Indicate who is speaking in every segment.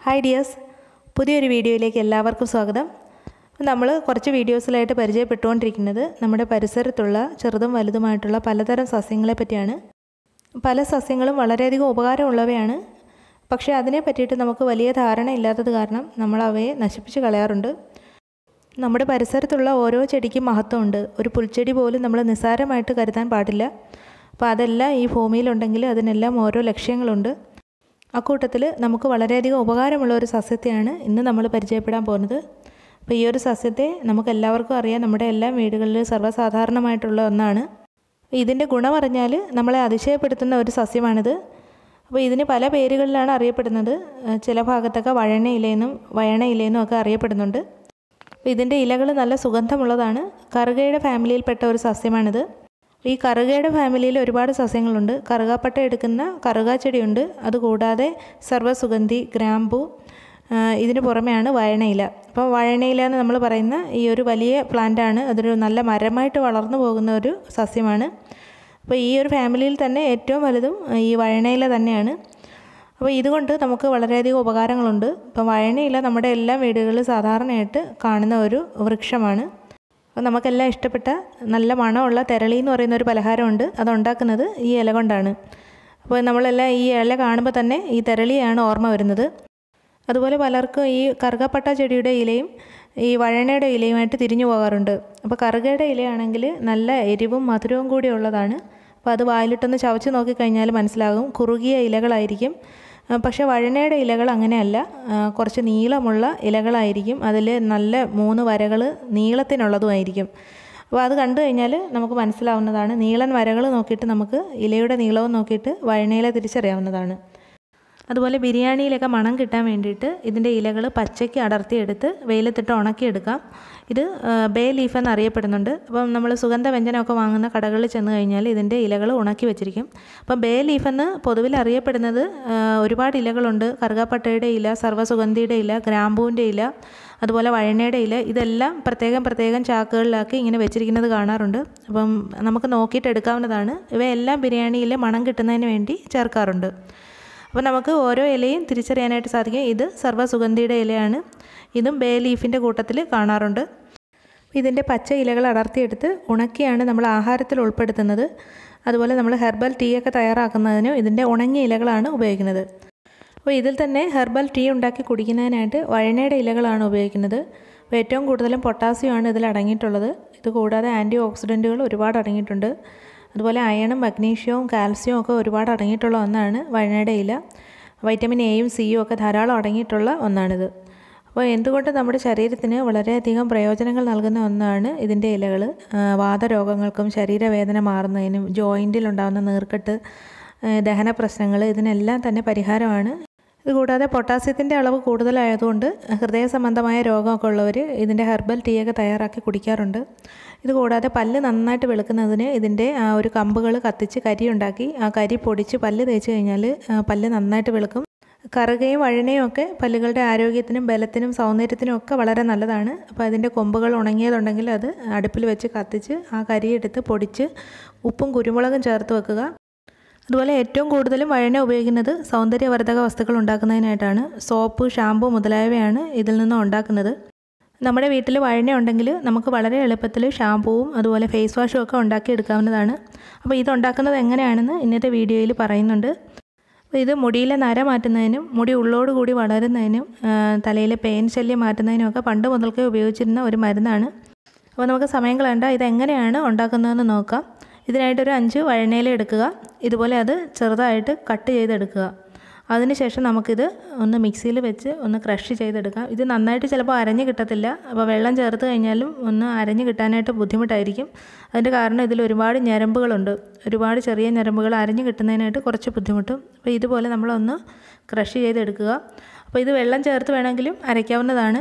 Speaker 1: hi dears പുതിയൊരു വീഡിയോയിലേക്ക് എല്ലാവർക്കും സ്വാഗതം നമ്മൾ കുറച്ച് വീഡിയോസിലായിട്ട് പരിചയപ്പെട്ടുകൊണ്ടിരിക്കുന്നത് നമ്മുടെ പരിസരത്തുള്ള ചെറുതും വലുതുമായിട്ടുള്ള പലതരം സസ്യങ്ങളെ പറ്റിയാണ് പല സസ്യങ്ങളും വളരെയധികം ഉപകാരമുള്ളവയാണ് പക്ഷേ അതിനെ പറ്റിയിട്ട് നമുക്ക് വലിയ ധാരണ ഇല്ലാത്തത് കാരണം നമ്മൾ അവയെ നശിപ്പിച്ച് കളയാറുണ്ട് നമ്മുടെ പരിസരത്തുള്ള ഓരോ ചെടിക്കും മഹത്വമുണ്ട് ഒരു പുൽച്ചെടി പോലും നമ്മൾ നിസ്സാരമായിട്ട് കരുതാൻ പാടില്ല അപ്പോൾ അതെല്ലാം ഈ ഭൂമിയിലുണ്ടെങ്കിൽ അതിനെല്ലാം ഓരോ ലക്ഷ്യങ്ങളുണ്ട് അക്കൂട്ടത്തിൽ നമുക്ക് വളരെയധികം ഉപകാരമുള്ള ഒരു സസ്യത്തെയാണ് ഇന്ന് നമ്മൾ പരിചയപ്പെടാൻ പോകുന്നത് അപ്പോൾ ഈ ഒരു സസ്യത്തെ നമുക്ക് എല്ലാവർക്കും അറിയാം നമ്മുടെ എല്ലാ വീടുകളിൽ സർവ്വസാധാരണമായിട്ടുള്ള ഒന്നാണ് ഇതിൻ്റെ ഗുണം അറിഞ്ഞാൽ നമ്മളെ അതിശയപ്പെടുത്തുന്ന ഒരു സസ്യമാണിത് അപ്പോൾ ഇതിന് പല പേരുകളിലാണ് അറിയപ്പെടുന്നത് ചില ഭാഗത്തൊക്കെ വഴണ ഇലയെന്നും വയണ ഇലയെന്നും ഒക്കെ അറിയപ്പെടുന്നുണ്ട് അപ്പോൾ ഇതിൻ്റെ ഇലകൾ നല്ല സുഗന്ധമുള്ളതാണ് കറുകയുടെ ഫാമിലിയിൽപ്പെട്ട ഒരു സസ്യമാണിത് ഈ കറുകയുടെ ഫാമിലിയിൽ ഒരുപാട് സസ്യങ്ങളുണ്ട് കറുകാപ്പട്ട എടുക്കുന്ന കറുകാ ചെടിയുണ്ട് അതുകൂടാതെ സർവ്വസുഗന്ധി ഗ്രാമ്പു ഇതിന് പുറമെയാണ് വയണയില അപ്പോൾ വയണയില എന്ന് നമ്മൾ പറയുന്ന ഈ ഒരു വലിയ പ്ലാന്റാണ് അതൊരു നല്ല മരമായിട്ട് വളർന്നു പോകുന്ന ഒരു സസ്യമാണ് അപ്പോൾ ഈ ഒരു ഫാമിലിയിൽ തന്നെ ഏറ്റവും വലുതും ഈ വയണയില തന്നെയാണ് അപ്പോൾ ഇതുകൊണ്ട് നമുക്ക് വളരെയധികം ഉപകാരങ്ങളുണ്ട് ഇപ്പോൾ വയണയില നമ്മുടെ എല്ലാ വീടുകളിലും സാധാരണയായിട്ട് കാണുന്ന ഒരു വൃക്ഷമാണ് അപ്പോൾ നമുക്കെല്ലാം ഇഷ്ടപ്പെട്ട നല്ല മണമുള്ള തെരളി എന്ന് പറയുന്ന ഒരു പലഹാരമുണ്ട് അതുണ്ടാക്കുന്നത് ഈ ഇല കൊണ്ടാണ് അപ്പോൾ നമ്മളെല്ലാം ഈ ഇല കാണുമ്പോൾ തന്നെ ഈ തെരളിയാണ് ഓർമ്മ വരുന്നത് അതുപോലെ പലർക്കും ഈ കറുകപ്പട്ട ചെടിയുടെ ഇലയും ഈ വഴണയുടെ ഇലയുമായിട്ട് തിരിഞ്ഞു പോകാറുണ്ട് അപ്പോൾ കറുകയുടെ ഇലയാണെങ്കിൽ നല്ല എരിവും മധുരവും കൂടി ഉള്ളതാണ് അപ്പോൾ അത് വായിലിട്ടൊന്ന് ചവച്ച് നോക്കിക്കഴിഞ്ഞാൽ മനസ്സിലാകും കുറുകിയ ഇലകളായിരിക്കും പക്ഷേ വഴണയുടെ ഇലകൾ അങ്ങനെയല്ല കുറച്ച് നീളമുള്ള ഇലകളായിരിക്കും അതിൽ നല്ല മൂന്ന് വരകൾ നീളത്തിനുള്ളതുമായിരിക്കും അപ്പോൾ അത് കണ്ടു കഴിഞ്ഞാൽ നമുക്ക് മനസ്സിലാവുന്നതാണ് നീളൻ വരകൾ നോക്കിയിട്ട് നമുക്ക് ഇലയുടെ നീളവും നോക്കിയിട്ട് വഴണയില തിരിച്ചറിയാവുന്നതാണ് അതുപോലെ ബിരിയാണിയിലൊക്കെ മണം കിട്ടാൻ വേണ്ടിയിട്ട് ഇതിൻ്റെ ഇലകൾ പച്ചയ്ക്ക് അടർത്തിയെടുത്ത് വെയിലത്തിട്ട് ഉണക്കിയെടുക്കാം ഇത് ബേ ലീഫ് എന്നറിയപ്പെടുന്നുണ്ട് അപ്പം നമ്മൾ സുഗന്ധ വ്യഞ്ജനമൊക്കെ വാങ്ങുന്ന കടകളിൽ ചെന്ന് കഴിഞ്ഞാൽ ഇതിൻ്റെ ഇലകൾ ഉണക്കി വെച്ചിരിക്കും അപ്പം ബേ ലീഫ് എന്ന് പൊതുവിൽ അറിയപ്പെടുന്നത് ഒരുപാട് ഇലകളുണ്ട് കറുകാപ്പട്ടയുടെ ഇല സർവ്വസുഗന്ധിയുടെ ഇല ഗ്രാമ്പൂവിൻ്റെ ഇല അതുപോലെ വഴണയുടെ ഇല ഇതെല്ലാം പ്രത്യേകം പ്രത്യേകം ചാക്കുകളിലാക്കി ഇങ്ങനെ വെച്ചിരിക്കുന്നത് കാണാറുണ്ട് അപ്പം നമുക്ക് നോക്കിയിട്ട് എടുക്കാവുന്നതാണ് ഇവയെല്ലാം ബിരിയാണിയിൽ മണം കിട്ടുന്നതിന് വേണ്ടി ചേർക്കാറുണ്ട് അപ്പോൾ നമുക്ക് ഓരോ ഇലയും തിരിച്ചറിയാനായിട്ട് സാധിക്കും ഇത് സർവ്വസുഗന്ധിയുടെ ഇലയാണ് ഇതും ബേ ലീഫിൻ്റെ കൂട്ടത്തിൽ കാണാറുണ്ട് ഇതിൻ്റെ പച്ച ഇലകൾ അടർത്തിയെടുത്ത് ഉണക്കിയാണ് നമ്മൾ ആഹാരത്തിൽ ഉൾപ്പെടുത്തുന്നത് അതുപോലെ നമ്മൾ ഹെർബൽ ടീ ഒക്കെ തയ്യാറാക്കുന്നതിനും ഇതിൻ്റെ ഉണങ്ങിയ ഇലകളാണ് ഉപയോഗിക്കുന്നത് അപ്പോൾ ഇതിൽ തന്നെ ഹെർബൽ ടീ ഉണ്ടാക്കി കുടിക്കുന്നതിനായിട്ട് വഴനയുടെ ഇലകളാണ് ഉപയോഗിക്കുന്നത് അപ്പോൾ ഏറ്റവും കൂടുതലും പൊട്ടാസ്യമാണ് ഇതിൽ അടങ്ങിയിട്ടുള്ളത് ഇത് കൂടാതെ ആൻറ്റി ഓക്സിഡൻറ്റുകൾ ഒരുപാട് അടങ്ങിയിട്ടുണ്ട് അതുപോലെ അയണും മഗ്നീഷ്യവും കാൽസ്യവും ഒക്കെ ഒരുപാട് അടങ്ങിയിട്ടുള്ള ഒന്നാണ് വഴനയുടെ ഇല വൈറ്റമിൻ എയും സിയും ഒക്കെ ധാരാളം അടങ്ങിയിട്ടുള്ള ഒന്നാണിത് അപ്പോൾ എന്തുകൊണ്ട് നമ്മുടെ ശരീരത്തിന് വളരെയധികം പ്രയോജനങ്ങൾ നൽകുന്ന ഒന്നാണ് ഇതിൻ്റെ ഇലകൾ വാതരോഗങ്ങൾക്കും ശരീരവേദന മാറുന്നതിനും ജോയിൻറ്റിലുണ്ടാകുന്ന നീർക്കെട്ട് ദഹന പ്രശ്നങ്ങൾ ഇതിനെല്ലാം തന്നെ പരിഹാരമാണ് ഇതുകൂടാതെ പൊട്ടാസ്യത്തിൻ്റെ അളവ് കൂടുതലായതുകൊണ്ട് ഹൃദയ സംബന്ധമായ രോഗമൊക്കെ ഉള്ളവർ ഇതിൻ്റെ ഹെർബൽ ടീ ഒക്കെ തയ്യാറാക്കി കുടിക്കാറുണ്ട് ഇതുകൂടാതെ പല്ല് നന്നായിട്ട് വെളുക്കുന്നതിന് ഇതിൻ്റെ ആ ഒരു കമ്പുകൾ കത്തിച്ച് കരി ഉണ്ടാക്കി ആ കരി പൊടിച്ച് പല്ല് തേച്ച് കഴിഞ്ഞാൽ പല്ല് നന്നായിട്ട് വെളുക്കും കറുകയും വഴനയും ഒക്കെ പല്ലുകളുടെ ആരോഗ്യത്തിനും ബലത്തിനും സൗന്ദര്യത്തിനും ഒക്കെ വളരെ നല്ലതാണ് അപ്പോൾ അതിൻ്റെ കൊമ്പുകൾ ഉണങ്ങിയതുണ്ടെങ്കിൽ അത് അടുപ്പിൽ വെച്ച് കത്തിച്ച് ആ കരി എടുത്ത് പൊടിച്ച് ഉപ്പും കുരുമുളകും ചേർത്ത് വെക്കുക അതുപോലെ ഏറ്റവും കൂടുതലും വഴന ഉപയോഗിക്കുന്നത് സൗന്ദര്യവർദ്ധക വസ്തുക്കൾ ഉണ്ടാക്കുന്നതിനായിട്ടാണ് സോപ്പ് ഷാമ്പു മുതലായവയാണ് ഇതിൽ നിന്ന് ഉണ്ടാക്കുന്നത് നമ്മുടെ വീട്ടിൽ വഴന ഉണ്ടെങ്കിൽ നമുക്ക് വളരെ എളുപ്പത്തിൽ ഷാമ്പുവും അതുപോലെ ഫേസ് വാഷും ഒക്കെ ഉണ്ടാക്കി എടുക്കാവുന്നതാണ് അപ്പോൾ ഇത് ഉണ്ടാക്കുന്നത് എങ്ങനെയാണെന്ന് ഇന്നത്തെ വീഡിയോയിൽ പറയുന്നുണ്ട് അപ്പോൾ ഇത് മുടിയിലെ നര മാറ്റുന്നതിനും മുടി ഉള്ളോട് കൂടി വളരുന്നതിനും തലയിലെ പെയിൻ ശല്യം മാറ്റുന്നതിനും ഒക്കെ പണ്ട് മുതൽക്കേ ഉപയോഗിച്ചിരുന്ന ഒരു മരുന്നാണ് അപ്പോൾ നമുക്ക് സമയം കളയണ്ട ഇതെങ്ങനെയാണ് ഉണ്ടാക്കുന്നതെന്ന് നോക്കാം ഇതിനായിട്ടൊരു അഞ്ച് വഴനയില എടുക്കുക ഇതുപോലെ അത് ചെറുതായിട്ട് കട്ട് ചെയ്തെടുക്കുക അതിനുശേഷം നമുക്കിത് ഒന്ന് മിക്സിയിൽ വെച്ച് ഒന്ന് ക്രഷ് ചെയ്തെടുക്കാം ഇത് നന്നായിട്ട് ചിലപ്പോൾ അരഞ്ഞ് കിട്ടത്തില്ല അപ്പോൾ വെള്ളം ചേർത്ത് കഴിഞ്ഞാലും ഒന്ന് അരഞ്ഞ് കിട്ടാനായിട്ട് ബുദ്ധിമുട്ടായിരിക്കും അതിൻ്റെ കാരണം ഇതിൽ ഒരുപാട് ഞരമ്പുകളുണ്ട് ഒരുപാട് ചെറിയ ഞരമ്പുകൾ അരഞ്ഞ് കിട്ടുന്നതിനായിട്ട് കുറച്ച് ബുദ്ധിമുട്ടും അപ്പോൾ ഇതുപോലെ നമ്മളൊന്ന് ക്രഷ് ചെയ്തെടുക്കുക അപ്പോൾ ഇത് വെള്ളം ചേർത്ത് വേണമെങ്കിലും അരയ്ക്കാവുന്നതാണ്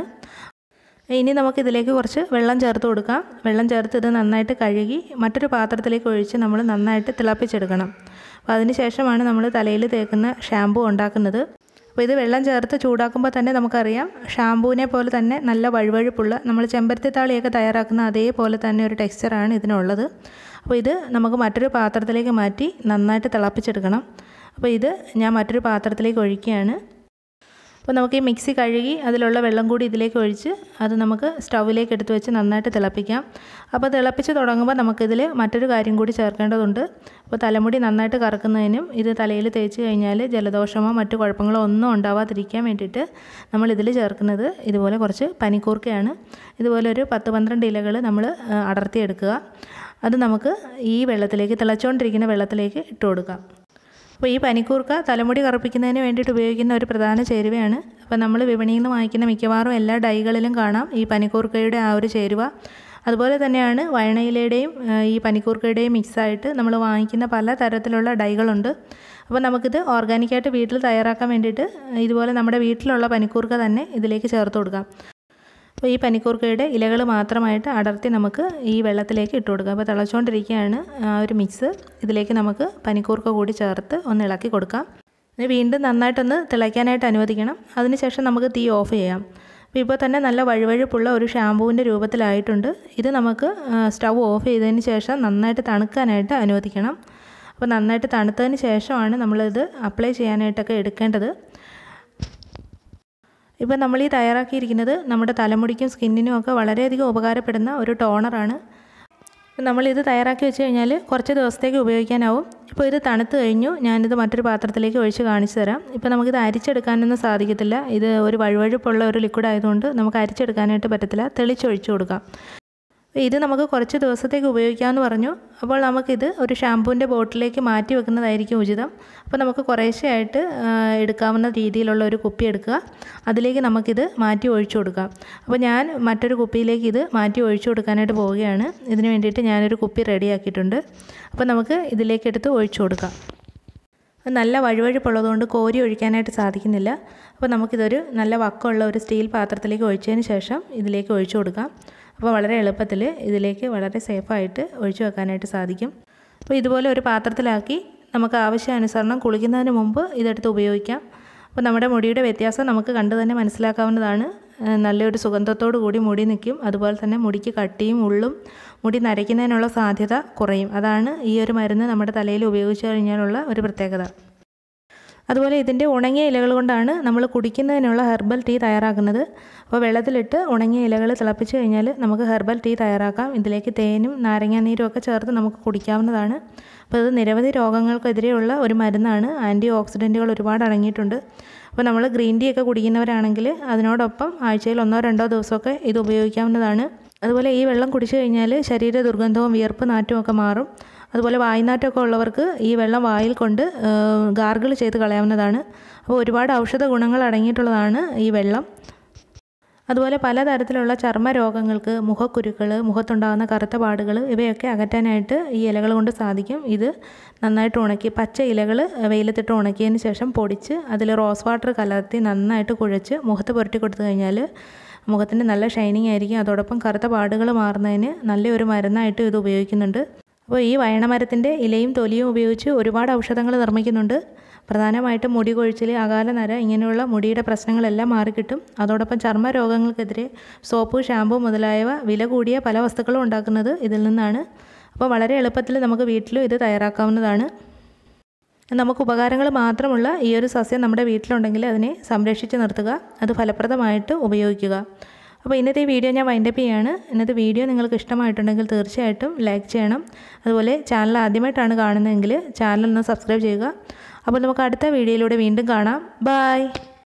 Speaker 1: ഇനി നമുക്കിതിലേക്ക് കുറച്ച് വെള്ളം ചേർത്ത് കൊടുക്കാം വെള്ളം ചേർത്ത് ഇത് നന്നായിട്ട് കഴുകി മറ്റൊരു പാത്രത്തിലേക്ക് ഒഴിച്ച് നമ്മൾ നന്നായിട്ട് തിളപ്പിച്ചെടുക്കണം അപ്പോൾ അതിന് ശേഷമാണ് നമ്മൾ തലയിൽ തേക്കുന്ന ഷാമ്പു ഉണ്ടാക്കുന്നത് അപ്പോൾ ഇത് വെള്ളം ചേർത്ത് ചൂടാക്കുമ്പോൾ തന്നെ നമുക്കറിയാം ഷാമ്പൂവിനെ പോലെ തന്നെ നല്ല വഴുവഴുപ്പുള്ള നമ്മൾ ചെമ്പരത്തി താളിയൊക്കെ തയ്യാറാക്കുന്ന അതേപോലെ തന്നെ ഒരു ടെക്സ്ചറാണ് ഇതിനുള്ളത് അപ്പോൾ ഇത് നമുക്ക് മറ്റൊരു പാത്രത്തിലേക്ക് മാറ്റി നന്നായിട്ട് തിളപ്പിച്ചെടുക്കണം അപ്പോൾ ഇത് ഞാൻ മറ്റൊരു പാത്രത്തിലേക്ക് ഒഴിക്കുകയാണ് അപ്പോൾ നമുക്ക് ഈ മിക്സി കഴുകി അതിലുള്ള വെള്ളം കൂടി ഇതിലേക്ക് ഒഴിച്ച് അത് നമുക്ക് സ്റ്റൗവിലേക്ക് എടുത്ത് വെച്ച് നന്നായിട്ട് തിളപ്പിക്കാം അപ്പോൾ തിളപ്പിച്ച് തുടങ്ങുമ്പോൾ നമുക്കിതിൽ മറ്റൊരു കാര്യം കൂടി ചേർക്കേണ്ടതുണ്ട് അപ്പോൾ തലമുടി നന്നായിട്ട് കറക്കുന്നതിനും ഇത് തലയിൽ തേച്ച് കഴിഞ്ഞാൽ ജലദോഷമോ മറ്റു കുഴപ്പങ്ങളോ ഒന്നും ഉണ്ടാവാതിരിക്കാൻ വേണ്ടിയിട്ട് നമ്മളിതിൽ ചേർക്കുന്നത് ഇതുപോലെ കുറച്ച് പനിക്കൂർക്കയാണ് ഇതുപോലെ ഒരു പത്ത് പന്ത്രണ്ട് ഇലകൾ നമ്മൾ അടർത്തിയെടുക്കുക അത് നമുക്ക് ഈ വെള്ളത്തിലേക്ക് തിളച്ചുകൊണ്ടിരിക്കുന്ന വെള്ളത്തിലേക്ക് ഇട്ട് കൊടുക്കാം അപ്പോൾ ഈ പനിക്കൂർക്ക തലമുടി കറുപ്പിക്കുന്നതിന് വേണ്ടിയിട്ട് ഉപയോഗിക്കുന്ന ഒരു പ്രധാന ചേരുവയാണ് അപ്പോൾ നമ്മൾ വിപണിയിൽ നിന്ന് വാങ്ങിക്കുന്ന മിക്കവാറും എല്ലാ ഡൈകളിലും കാണാം ഈ പനിക്കൂർക്കയുടെ ആ ഒരു ചേരുവ അതുപോലെ തന്നെയാണ് വയണയിലയുടെയും ഈ പനിക്കൂർക്കയുടെയും മിക്സായിട്ട് നമ്മൾ വാങ്ങിക്കുന്ന പല തരത്തിലുള്ള ഡൈകളുണ്ട് അപ്പോൾ നമുക്കിത് ഓർഗാനിക്കായിട്ട് വീട്ടിൽ തയ്യാറാക്കാൻ വേണ്ടിയിട്ട് ഇതുപോലെ നമ്മുടെ വീട്ടിലുള്ള പനിക്കൂർക്ക തന്നെ ഇതിലേക്ക് ചേർത്ത് കൊടുക്കാം അപ്പോൾ ഈ പനിക്കൂർക്കയുടെ ഇലകൾ മാത്രമായിട്ട് അടർത്തി നമുക്ക് ഈ വെള്ളത്തിലേക്ക് ഇട്ട് കൊടുക്കാം അപ്പോൾ തിളച്ചുകൊണ്ടിരിക്കുകയാണ് ആ ഒരു മിക്സ് ഇതിലേക്ക് നമുക്ക് പനിക്കൂർക്ക കൂടി ചേർത്ത് ഒന്ന് ഇളക്കി കൊടുക്കാം ഇത് വീണ്ടും നന്നായിട്ടൊന്ന് തിളയ്ക്കാനായിട്ട് അനുവദിക്കണം അതിനുശേഷം നമുക്ക് തീ ഓഫ് ചെയ്യാം അപ്പോൾ ഇപ്പോൾ തന്നെ നല്ല വഴുവഴുപ്പുള്ള ഒരു ഷാമ്പൂവിൻ്റെ രൂപത്തിലായിട്ടുണ്ട് ഇത് നമുക്ക് സ്റ്റൗ ഓഫ് ചെയ്തതിന് ശേഷം നന്നായിട്ട് തണുക്കാനായിട്ട് അനുവദിക്കണം അപ്പോൾ നന്നായിട്ട് തണുത്തതിന് ശേഷമാണ് നമ്മളിത് അപ്ലൈ ചെയ്യാനായിട്ടൊക്കെ എടുക്കേണ്ടത് ഇപ്പം നമ്മൾ ഈ തയ്യാറാക്കിയിരിക്കുന്നത് നമ്മുടെ തലമുടിക്കും സ്കിന്നിനും ഒക്കെ വളരെയധികം ഉപകാരപ്പെടുന്ന ഒരു ടോണറാണ് നമ്മളിത് തയ്യാറാക്കി വെച്ച് കഴിഞ്ഞാൽ കുറച്ച് ദിവസത്തേക്ക് ഉപയോഗിക്കാനാവും ഇപ്പോൾ ഇത് തണുത്ത് കഴിഞ്ഞു ഞാനിത് മറ്റൊരു പാത്രത്തിലേക്ക് ഒഴിച്ച് കാണിച്ചു തരാം ഇപ്പോൾ നമുക്കിത് അരിച്ചെടുക്കാനൊന്നും സാധിക്കത്തില്ല ഇത് ഒരു വഴുവഴുപ്പുള്ള ഒരു ലിക്വിഡ് ആയതുകൊണ്ട് നമുക്ക് അരിച്ചെടുക്കാനായിട്ട് പറ്റത്തില്ല തെളിച്ചൊഴിച്ചു കൊടുക്കാം ഇത് നമുക്ക് കുറച്ച് ദിവസത്തേക്ക് ഉപയോഗിക്കാമെന്ന് പറഞ്ഞു അപ്പോൾ നമുക്കിത് ഒരു ഷാമ്പൂവിൻ്റെ ബോട്ടിലേക്ക് മാറ്റി വെക്കുന്നതായിരിക്കും ഉചിതം അപ്പോൾ നമുക്ക് കുറേശ്ശെയായിട്ട് എടുക്കാവുന്ന രീതിയിലുള്ള ഒരു കുപ്പി എടുക്കുക അതിലേക്ക് നമുക്കിത് മാറ്റി ഒഴിച്ചു കൊടുക്കാം അപ്പോൾ ഞാൻ മറ്റൊരു കുപ്പിയിലേക്ക് ഇത് മാറ്റി ഒഴിച്ചു കൊടുക്കാനായിട്ട് പോവുകയാണ് ഇതിന് വേണ്ടിയിട്ട് ഞാനൊരു കുപ്പി റെഡിയാക്കിയിട്ടുണ്ട് അപ്പോൾ നമുക്ക് ഇതിലേക്ക് എടുത്ത് ഒഴിച്ചു കൊടുക്കാം നല്ല വഴുവഴുപ്പുള്ളതുകൊണ്ട് കോരി ഒഴിക്കാനായിട്ട് സാധിക്കുന്നില്ല അപ്പോൾ നമുക്കിതൊരു നല്ല വക്കമുള്ള ഒരു സ്റ്റീൽ പാത്രത്തിലേക്ക് ഒഴിച്ചതിന് ശേഷം ഇതിലേക്ക് ഒഴിച്ചു കൊടുക്കാം അപ്പോൾ വളരെ എളുപ്പത്തിൽ ഇതിലേക്ക് വളരെ സേഫായിട്ട് ഒഴിച്ചു വെക്കാനായിട്ട് സാധിക്കും അപ്പോൾ ഇതുപോലെ ഒരു പാത്രത്തിലാക്കി നമുക്ക് ആവശ്യാനുസരണം കുളിക്കുന്നതിന് മുമ്പ് ഇതെടുത്ത് ഉപയോഗിക്കാം അപ്പോൾ നമ്മുടെ മുടിയുടെ വ്യത്യാസം നമുക്ക് കണ്ടു തന്നെ മനസ്സിലാക്കാവുന്നതാണ് നല്ലൊരു സുഗന്ധത്തോടു കൂടി മുടി നിൽക്കും അതുപോലെ തന്നെ മുടിക്ക് കട്ടിയും ഉള്ളും മുടി നരയ്ക്കുന്നതിനുള്ള സാധ്യത കുറയും അതാണ് ഈ ഒരു മരുന്ന് നമ്മുടെ തലയിൽ ഉപയോഗിച്ചു കഴിഞ്ഞാലുള്ള ഒരു പ്രത്യേകത അതുപോലെ ഇതിൻ്റെ ഉണങ്ങിയ ഇലകൾ കൊണ്ടാണ് നമ്മൾ കുടിക്കുന്നതിനുള്ള ഹെർബൽ ടീ തയ്യാറാക്കുന്നത് അപ്പോൾ വെള്ളത്തിലിട്ട് ഉണങ്ങിയ ഇലകൾ തിളപ്പിച്ച് കഴിഞ്ഞാൽ നമുക്ക് ഹെർബൽ ടീ തയ്യാറാക്കാം ഇതിലേക്ക് തേനും നാരങ്ങാനീരും ഒക്കെ ചേർത്ത് നമുക്ക് കുടിക്കാവുന്നതാണ് അപ്പോൾ ഇത് നിരവധി രോഗങ്ങൾക്കെതിരെയുള്ള ഒരു മരുന്നാണ് ആൻറ്റി ഓക്സിഡൻറ്റുകൾ ഒരുപാട് അടങ്ങിയിട്ടുണ്ട് അപ്പോൾ നമ്മൾ ഗ്രീൻ ടീ ഒക്കെ കുടിക്കുന്നവരാണെങ്കിൽ അതിനോടൊപ്പം ആഴ്ചയിൽ ഒന്നോ രണ്ടോ ദിവസമൊക്കെ ഇത് ഉപയോഗിക്കാവുന്നതാണ് അതുപോലെ ഈ വെള്ളം കുടിച്ചു കഴിഞ്ഞാൽ ശരീര ദുർഗന്ധവും വിയർപ്പ് നാറ്റും ഒക്കെ മാറും അതുപോലെ വായ്നാറ്റമൊക്കെ ഉള്ളവർക്ക് ഈ വെള്ളം വായിൽ കൊണ്ട് ഗാർഗിൾ ചെയ്ത് കളയാവുന്നതാണ് അപ്പോൾ ഒരുപാട് ഔഷധ ഗുണങ്ങൾ അടങ്ങിയിട്ടുള്ളതാണ് ഈ വെള്ളം അതുപോലെ പലതരത്തിലുള്ള ചർമ്മ രോഗങ്ങൾക്ക് മുഖക്കുരുക്കൾ മുഖത്തുണ്ടാകുന്ന കറുത്ത പാടുകൾ ഇവയൊക്കെ അകറ്റാനായിട്ട് ഈ ഇലകൾ കൊണ്ട് സാധിക്കും ഇത് നന്നായിട്ട് ഉണക്കി പച്ച ഇലകൾ വെയിലത്തിട്ട് ഉണക്കിയതിന് ശേഷം പൊടിച്ച് അതിൽ റോസ് വാട്ടർ കലർത്തി നന്നായിട്ട് കുഴച്ച് മുഖത്ത് പുരട്ടി കൊടുത്തു കഴിഞ്ഞാൽ മുഖത്തിന് നല്ല ഷൈനിങ് ആയിരിക്കും അതോടൊപ്പം കറുത്ത പാടുകൾ മാറുന്നതിന് നല്ലൊരു മരുന്നായിട്ട് ഇത് ഉപയോഗിക്കുന്നുണ്ട് അപ്പോൾ ഈ വയണമരത്തിൻ്റെ ഇലയും തൊലിയും ഉപയോഗിച്ച് ഒരുപാട് ഔഷധങ്ങൾ നിർമ്മിക്കുന്നുണ്ട് പ്രധാനമായിട്ടും മുടി കൊഴിച്ചിൽ അകാല നര ഇങ്ങനെയുള്ള മുടിയുടെ പ്രശ്നങ്ങളെല്ലാം മാറിക്കിട്ടും അതോടൊപ്പം ചർമ്മ രോഗങ്ങൾക്കെതിരെ സോപ്പ് ഷാമ്പു മുതലായവ വില കൂടിയ പല വസ്തുക്കളും ഉണ്ടാക്കുന്നത് ഇതിൽ നിന്നാണ് അപ്പോൾ വളരെ എളുപ്പത്തിൽ നമുക്ക് വീട്ടിലും ഇത് തയ്യാറാക്കാവുന്നതാണ് നമുക്ക് ഉപകാരങ്ങൾ മാത്രമുള്ള ഈ ഒരു സസ്യം നമ്മുടെ വീട്ടിലുണ്ടെങ്കിൽ അതിനെ സംരക്ഷിച്ച് നിർത്തുക അത് ഫലപ്രദമായിട്ട് ഉപയോഗിക്കുക അപ്പോൾ ഇന്നത്തെ ഈ വീഡിയോ ഞാൻ വൈൻഡപ്പ് ചെയ്യാണ് ഇന്നത്തെ വീഡിയോ നിങ്ങൾക്ക് ഇഷ്ടമായിട്ടുണ്ടെങ്കിൽ തീർച്ചയായിട്ടും ലൈക്ക് ചെയ്യണം അതുപോലെ ചാനൽ ആദ്യമായിട്ടാണ് കാണുന്നതെങ്കിൽ ചാനൽ ഒന്ന് സബ്സ്ക്രൈബ് ചെയ്യുക അപ്പോൾ നമുക്ക് അടുത്ത വീഡിയോയിലൂടെ വീണ്ടും കാണാം ബായ്